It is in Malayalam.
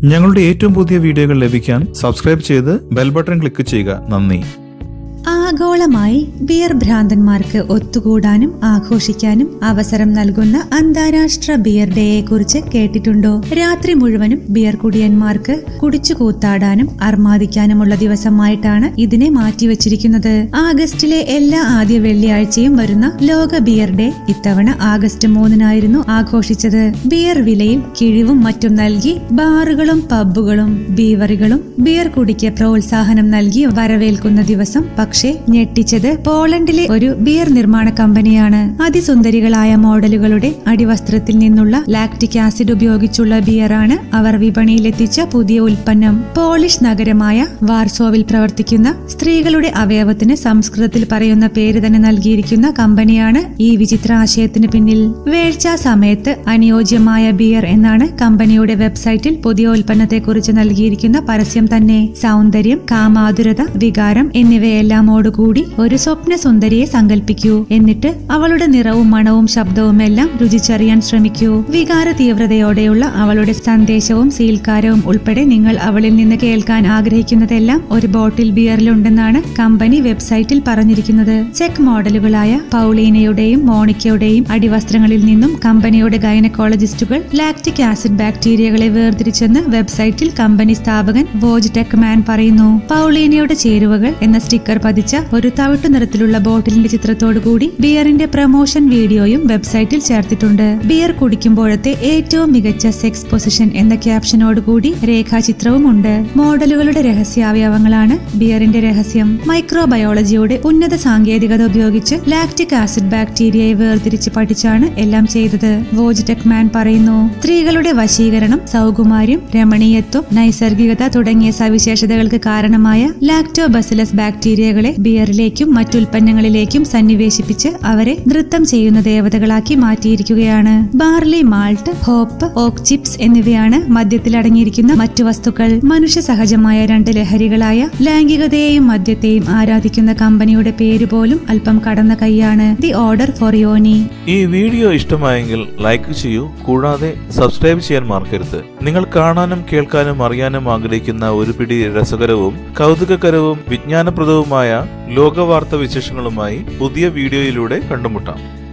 ഞങ്ങളുടെ ഏറ്റവും പുതിയ വീഡിയോകൾ ലഭിക്കാൻ സബ്സ്ക്രൈബ് ചെയ്ത് ബെൽ ബട്ടൺ ക്ലിക്ക് ചെയ്യുക നന്ദി ആഗോളമായി ബിയർ ഭ്രാന്തന്മാർക്ക് ഒത്തുകൂടാനും ആഘോഷിക്കാനും അവസരം നൽകുന്ന അന്താരാഷ്ട്ര ബിയർ ഡേയെ കുറിച്ച് കേട്ടിട്ടുണ്ടോ രാത്രി മുഴുവനും ബിയർ കുടിയന്മാർക്ക് കുടിച്ചു കൂത്താടാനും അർമാദിക്കാനുമുള്ള ദിവസമായിട്ടാണ് ഇതിനെ മാറ്റിവെച്ചിരിക്കുന്നത് ആഗസ്റ്റിലെ എല്ലാ ആദ്യ വെള്ളിയാഴ്ചയും വരുന്ന ലോക ബിയർ ഡേ ഇത്തവണ ആഗസ്റ്റ് മൂന്നിനായിരുന്നു ആഘോഷിച്ചത് ബിയർ വിലയിൽ കിഴിവും മറ്റും നൽകി ബാറുകളും പബ്ബുകളും ബീവറികളും ബിയർ കുടിക്ക് പ്രോത്സാഹനം നൽകി വരവേൽക്കുന്ന ദിവസം പക്ഷേ ഞെട്ടിച്ചത് പോളണ്ടിലെ ഒരു ബിയർ നിർമ്മാണ കമ്പനിയാണ് അതിസുന്ദരികളായ മോഡലുകളുടെ അടിവസ്ത്രത്തിൽ നിന്നുള്ള ലാക്റ്റിക് ആസിഡ് ഉപയോഗിച്ചുള്ള ബിയറാണ് അവർ വിപണിയിലെത്തിച്ച പുതിയ ഉൽപ്പന്നം പോളിഷ് നഗരമായ വാർസോവിൽ പ്രവർത്തിക്കുന്ന സ്ത്രീകളുടെ അവയവത്തിന് സംസ്കൃതത്തിൽ പറയുന്ന പേര് തന്നെ നൽകിയിരിക്കുന്ന കമ്പനിയാണ് ഈ വിചിത്ര ആശയത്തിന് പിന്നിൽ വേഴ്ച സമയത്ത് അനുയോജ്യമായ ബിയർ എന്നാണ് കമ്പനിയുടെ വെബ്സൈറ്റിൽ പുതിയ ഉൽപ്പന്നത്തെക്കുറിച്ച് നൽകിയിരിക്കുന്ന പരസ്യം തന്നെ സൗന്ദര്യം കാമാതുരത വികാരം എന്നിവയെല്ലാമോടുകൂടി ഒരു സ്വപ്ന സുന്ദരിയെ സങ്കല്പിക്കൂ എന്നിട്ട് അവളുടെ നിറവും മണവും ശബ്ദവും എല്ലാം രുചിച്ചറിയാൻ ശ്രമിക്കൂ വികാര തീവ്രതയോടെയുള്ള അവളുടെ സന്ദേശവും സീൽക്കാരവും ഉൾപ്പെടെ നിങ്ങൾ അവളിൽ നിന്ന് കേൾക്കാൻ ആഗ്രഹിക്കുന്നതെല്ലാം ഒരു ബോട്ടിൽ ബിയറിലുണ്ടെന്നാണ് കമ്പനി വെബ്സൈറ്റിൽ പറഞ്ഞിരിക്കുന്നത് ചെക്ക് മോഡലുകളായ പൗളീനയുടെയും മോണിക്കയുടെയും അടിവസ്ത്രങ്ങളിൽ നിന്നും കമ്പനിയുടെ ഗൈനക്കോളജിസ്റ്റുകൾ ലാക്റ്റിക് ആസിഡ് ബാക്ടീരിയകളെ വേർതിരിച്ചെന്ന് വെബ്സൈറ്റിൽ കമ്പനി സ്ഥാപകൻ വോജ് ടെക് മാൻ പറയുന്നു പൗളീനയുടെ ചേരുവകൾ എന്ന സ്റ്റിക്കർ പതിച്ച ഒരു തവിട്ടു നിറത്തിലുള്ള ബോട്ടിലിന്റെ ചിത്രത്തോടു കൂടി ബിയറിന്റെ പ്രമോഷൻ വീഡിയോയും വെബ്സൈറ്റിൽ ചേർത്തിട്ടുണ്ട് ബിയർ കുടിക്കുമ്പോഴത്തെ ഏറ്റവും മികച്ച സെക്സ് പൊസിഷൻ എന്ന ക്യാപ്ഷനോടുകൂടി രേഖാചിത്രവും ഉണ്ട് മോഡലുകളുടെ രഹസ്യാവയവങ്ങളാണ് ബിയറിന്റെ രഹസ്യം മൈക്രോബയോളജിയുടെ ഉന്നത സാങ്കേതികത ഉപയോഗിച്ച് ലാക്റ്റിക് ആസിഡ് ബാക്ടീരിയയെ വേർതിരിച്ച് പഠിച്ചാണ് എല്ലാം ചെയ്തത് വോജ് ടെക് മാൻ പറയുന്നു സ്ത്രീകളുടെ വശീകരണം സൗകുമാര്യം രമണീയത്വം നൈസർഗികത തുടങ്ങിയ സവിശേഷതകൾക്ക് കാരണമായ ലാക്ടോബസിലസ് ബാക്ടീരിയകളെ ബിയറിലേക്കും മറ്റുൽപ്പന്നങ്ങളിലേക്കും സന്നിവേശിപ്പിച്ച് അവരെ നൃത്തം ചെയ്യുന്ന ദേവതകളാക്കി മാറ്റിയിരിക്കുകയാണ് barley malt hop oak chips എന്നിവയാണ് മദ്യത്തിൽ അടങ്ങിയിരിക്കുന്ന മറ്റു വസ്തുക്കൾ മനുഷ്യ സഹജമായ രണ്ട് ലഹരികളായ ലൈംഗികതയെയും മദ്യത്തെയും ആരാധിക്കുന്ന കമ്പനിയുടെ പേര് പോലും അല്പം കടന്ന കൈയാണ് ദി ഓർഡർ ഫോർ യോനി ഈ വീഡിയോ ഇഷ്ടമായെങ്കിൽ ലൈക്ക് ചെയ്യൂ കൂടാതെ സബ്സ്ക്രൈബ് ചെയ്യാൻ മറക്കരുത് നിങ്ങൾ കാണാനും കേൾക്കാനും അറിയാനും ആഗ്രഹിക്കുന്ന ഒരു പിടി രസകരവും കൗതുകകരവും വിജ്ഞാനപ്രദവുമായ ലോകവാർത്ത വിശേഷങ്ങളുമായി പുതിയ വീഡിയോയിലൂടെ കണ്ടുമുട്ടാം